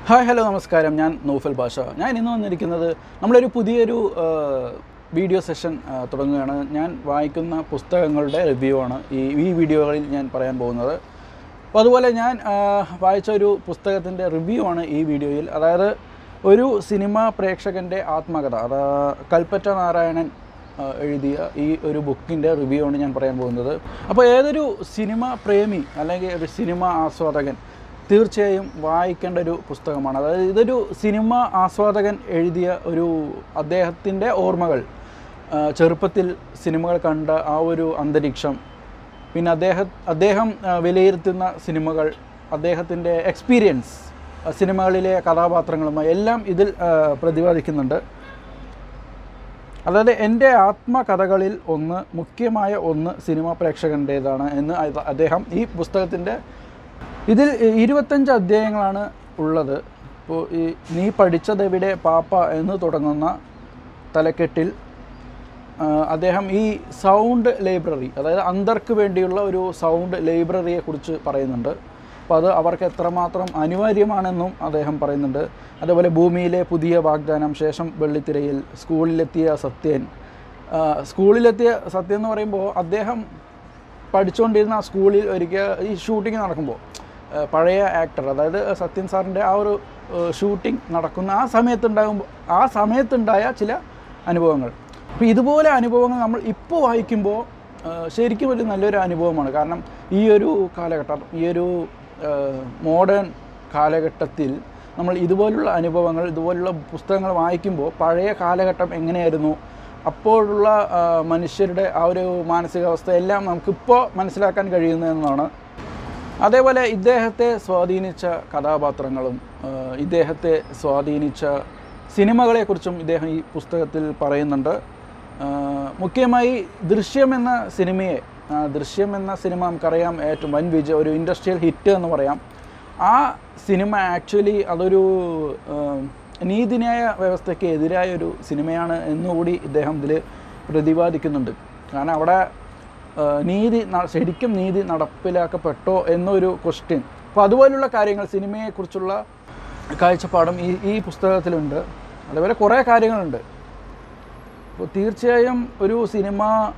hi hello നമസ്കാരം ഞാൻ നൗഫൽ ബാഷ ഞാൻ ഇന്ന് വന്നിരിക്കുന്നത് നമ്മളൊരു പുതിയൊരു ആ, വീഡിയോ സെഷൻ ആ, തുടങ്ങുകയാണ് ഞാൻ വായിക്കുന്ന പുസ്തകങ്ങളുടെ റിവ്യൂ ആണ് ഈ ഈ വീഡിയോകളിൽ ഞാൻ പറയാൻ പോകുന്നത് അപ്പോൾ അതുപോലെ ഞാൻ ആ, വായിച്ച ഒരു പുസ്തകത്തിൻ്റെ റിവ്യൂ ആണ് ഈ വീഡിയോയിൽ അതായത് ഒരു സിനിമ പ്രേക്ഷകൻ്റെ ആത്മകഥ അത് കൽപ്പറ്റ നാരായണൻ ആ, എഴുതിയ ഈ ഒരു ബുക്കിൻ്റെ റിവ്യൂ ആണ് ഞാൻ പറയാൻ പോകുന്നത് അപ്പോൾ ഏതൊരു സിനിമ പ്രേമി അല്ലെങ്കിൽ ഒരു സിനിമ ആസ്വാദകൻ തീർച്ചയായും വായിക്കേണ്ട ഒരു പുസ്തകമാണ് അതായത് ഇതൊരു സിനിമ ആസ്വാദകൻ എഴുതിയ ഒരു അദ്ദേഹത്തിൻ്റെ ഓർമ്മകൾ ആ, ചെറുപ്പത്തിൽ സിനിമകൾ കണ്ട ആ ഒരു അന്തരീക്ഷം പിന്നെ അദ്ദേഹം അദ്ദേഹം ആ, വിലയിരുത്തുന്ന സിനിമകൾ അദ്ദേഹത്തിൻ്റെ എക്സ്പീരിയൻസ് ആ, സിനിമകളിലെ കഥാപാത്രങ്ങളുമായി എല്ലാം ഇതിൽ ആ, പ്രതിപാദിക്കുന്നുണ്ട് അതായത് എൻ്റെ ആത്മകഥകളിൽ ഒന്ന് മുഖ്യമായ ഒന്ന് സിനിമ പ്രേക്ഷകൻ്റേതാണ് എന്ന് അത് അദ്ദേഹം ഈ പുസ്തകത്തിൻ്റെ ഇതിൽ ഇരുപത്തഞ്ച് അധ്യായങ്ങളാണ് ഉള്ളത് ഇപ്പോൾ ഈ നീ പഠിച്ചതെവിടെ പാപ്പ എന്ന് തുടങ്ങുന്ന തലക്കെട്ടിൽ ആ, അദ്ദേഹം ഈ സൗണ്ട് ലൈബ്രറി അതായത് അന്തർക്ക് വേണ്ടിയുള്ള ഒരു സൗണ്ട് ലൈബ്രറിയെ കുറിച്ച് പറയുന്നുണ്ട് അപ്പോൾ അത് അവർക്ക് എത്രമാത്രം അനിവാര്യമാണെന്നും അദ്ദേഹം പറയുന്നുണ്ട് അതേപോലെ ഭൂമിയിലെ പുതിയ വാഗ്ദാനം ശേഷം വെള്ളിത്തിരയിൽ സ്കൂളിലെത്തിയ സത്യൻ ആ, സ്കൂളിലെത്തിയ സത്യം എന്ന് പറയുമ്പോൾ അദ്ദേഹം പഠിച്ചുകൊണ്ടിരുന്ന ആ സ്കൂളിൽ ഒരിക്കൽ ഈ ഷൂട്ടിംഗ് നടക്കുമ്പോൾ ആ, പഴയ ആക്ടർ അതായത് സത്യൻ സാറിൻ്റെ ആ ഒരു ഷൂട്ടിംഗ് നടക്കുന്ന ആ സമയത്തുണ്ടാകുമ്പോൾ ആ സമയത്തുണ്ടായ ചില അനുഭവങ്ങൾ അപ്പോൾ ഇതുപോലെ അനുഭവങ്ങൾ നമ്മൾ ഇപ്പോൾ വായിക്കുമ്പോൾ ആ, ശരിക്കും ഒരു നല്ലൊരു അനുഭവമാണ് കാരണം ഈ ഒരു കാലഘട്ടം ഈ ഒരു മോഡേൺ കാലഘട്ടത്തിൽ നമ്മൾ ഇതുപോലുള്ള അനുഭവങ്ങൾ ഇതുപോലുള്ള പുസ്തകങ്ങൾ വായിക്കുമ്പോൾ പഴയ കാലഘട്ടം എങ്ങനെയായിരുന്നു അപ്പോഴുള്ള ആ, മനുഷ്യരുടെ ആ ഒരു മാനസികാവസ്ഥ എല്ലാം നമുക്കിപ്പോൾ മനസ്സിലാക്കാൻ കഴിയുന്നതെന്നാണ് അതേപോലെ ഇദ്ദേഹത്തെ സ്വാധീനിച്ച കഥാപാത്രങ്ങളും ആ, ഇദ്ദേഹത്തെ സ്വാധീനിച്ച സിനിമകളെക്കുറിച്ചും ഇദ്ദേഹം ഈ പുസ്തകത്തിൽ പറയുന്നുണ്ട് ആ, മുഖ്യമായി ദൃശ്യം എന്ന സിനിമയെ ആ, ദൃശ്യം എന്ന സിനിമ നമുക്കറിയാം ഏറ്റവും വൻ വിജയ ഒരു ഇൻഡസ്ട്രിയൽ ഹിറ്റ് എന്ന് പറയാം ആ സിനിമ ആക്ച്വലി അതൊരു ആ, നീതിന്യായ വ്യവസ്ഥയ്ക്ക് എതിരായ ഒരു സിനിമയാണ് എന്നുകൂടി ഇദ്ദേഹം ഇതിൽ പ്രതിപാദിക്കുന്നുണ്ട് കാരണം അവിടെ ആ, നീതി ന- ശരിക്കും നീതി നടപ്പിലാക്കപ്പെട്ടോ എന്നൊരു ക്വസ്റ്റ്യൻ അപ്പോൾ അതുപോലുള്ള കാര്യങ്ങൾ സിനിമയെക്കുറിച്ചുള്ള കാഴ്ചപ്പാടും ഈ ഈ പുസ്തകത്തിലുണ്ട് അതേപോലെ കുറേ കാര്യങ്ങളുണ്ട് അപ്പോൾ തീർച്ചയായും ഒരു സിനിമ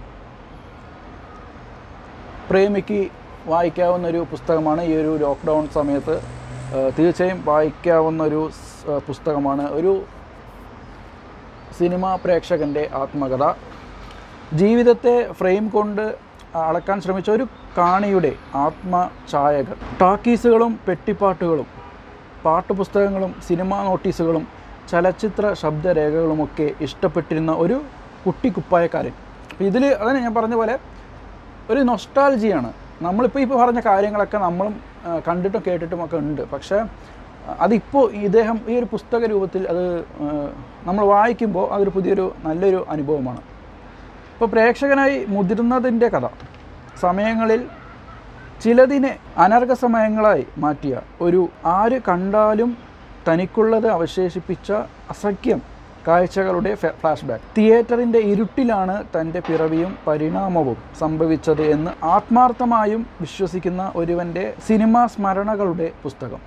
പ്രേമിക്ക് വായിക്കാവുന്ന ഒരു പുസ്തകമാണ് ഈ ഒരു ലോക്ക്ഡൗൺ സമയത്ത് ആ, തീർച്ചയായും വായിക്കാവുന്ന ഒരു സ്- ആ, പുസ്തകമാണ് ഒരു സിനിമാ പ്രേക്ഷകൻ്റെ ആത്മകഥ ജീവിതത്തെ ഫ്രെയിം കൊണ്ട് അളക്കാൻ ശ്രമിച്ച ഒരു കാണിയുടെ ആത്മഛായകൾ ടാക്കീസുകളും പെട്ടിപ്പാട്ടുകളും പാട്ടുപുസ്തകങ്ങളും സിനിമാ നോട്ടീസുകളും ചലച്ചിത്ര ശബ്ദരേഖകളുമൊക്കെ ഇഷ്ടപ്പെട്ടിരുന്ന ഒരു കുട്ടിക്കുപ്പായക്കാരൻ അപ്പോൾ ഇതിൽ അതാണ് ഞാൻ പറഞ്ഞ പോലെ ഒരു നൊസ്റ്റാൾജിയാണ് നമ്മളിപ്പോൾ ഇപ്പോൾ പറഞ്ഞ കാര്യങ്ങളൊക്കെ നമ്മളും ആ, കണ്ടിട്ടും കേട്ടിട്ടും ഒക്കെ ഉണ്ട് പക്ഷേ ആ, അതിപ്പോൾ ഇദ്ദേഹം ഈ ഒരു പുസ്തക രൂപത്തിൽ അത് ആ, നമ്മൾ വായിക്കുമ്പോൾ അതൊരു പുതിയൊരു നല്ലൊരു അനുഭവമാണ് ഇപ്പോൾ പ്രേക്ഷകനായി മുതിർന്നതിൻ്റെ കഥ സമയങ്ങളിൽ ചിലതിനെ അനർഘ സമയങ്ങളായി മാറ്റിയ ഒരു ആര് കണ്ടാലും തനിക്കുള്ളത് അവശേഷിപ്പിച്ച അസഖ്യം കാഴ്ചകളുടെ ഫ്ലാഷ് ബാക്ക് തിയേറ്ററിൻ്റെ ഇരുട്ടിലാണ് തൻ്റെ പിറവിയും പരിണാമവും സംഭവിച്ചത് എന്ന് ആത്മാർത്ഥമായും വിശ്വസിക്കുന്ന ഒരുവൻ്റെ സിനിമാ സ്മരണകളുടെ പുസ്തകം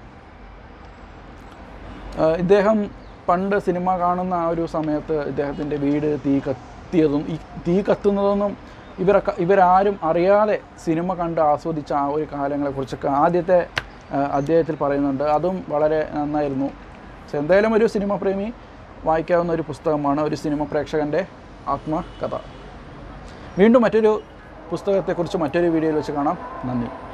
ആഹ് ഇദ്ദേഹം പണ്ട് സിനിമ കാണുന്ന ആ ഒരു സമയത്ത് ഇദ്ദേഹത്തിൻ്റെ വീട് തീ കത്തിയതും ഈ തീ കത്തുന്നതൊന്നും ഇവരൊക്കെ ഇവരാരും അറിയാതെ സിനിമ കണ്ട് ആസ്വദിച്ച ആ ഒരു കാലങ്ങളെക്കുറിച്ചൊക്കെ ആദ്യത്തെ ആഹ് അദ്ദേഹത്തിൽ പറയുന്നുണ്ട് അതും വളരെ നന്നായിരുന്നു പക്ഷെ എന്തായാലും ഒരു സിനിമ പ്രേമി വായിക്കാവുന്ന ഒരു പുസ്തകമാണ് ഒരു സിനിമ പ്രേക്ഷകൻ്റെ ആത്മകഥ വീണ്ടും മറ്റൊരു പുസ്തകത്തെക്കുറിച്ച് മറ്റൊരു വീഡിയോയിൽ വെച്ച് കാണാം നന്ദി